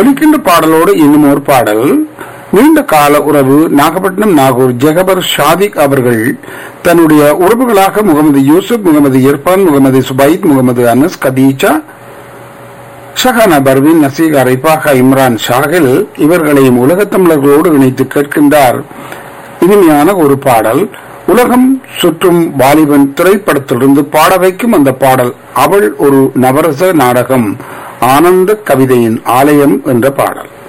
ஒலிக்கின்ற பாடலோடு இன்னும் ஒரு பாடல் நீண்ட கால உறவு நாகப்பட்டினம் நாகூர் ஜெகபர் ஷாதிக் அவர்கள் தன்னுடைய உறவுகளாக முகமது யூசுப் முகமது இர்பான் முகமது சுபைத் முகமது அனஸ் கதீஜா ஷஹானா பர்வீன் நசீகா ரிபாகா இம்ரான் ஷாகில் இவர்களையும் உலகத் தமிழர்களோடு இணைத்து கேட்கின்றார் இனிமையான ஒரு பாடல் உலகம் சுற்றும் வாலிபன் திரைப்படத்திலிருந்து பாட வைக்கும் அந்த பாடல் அவள் ஒரு நவரச நாடகம் ஆனந்த கவிதையின் ஆலயம் என்ற பாடல்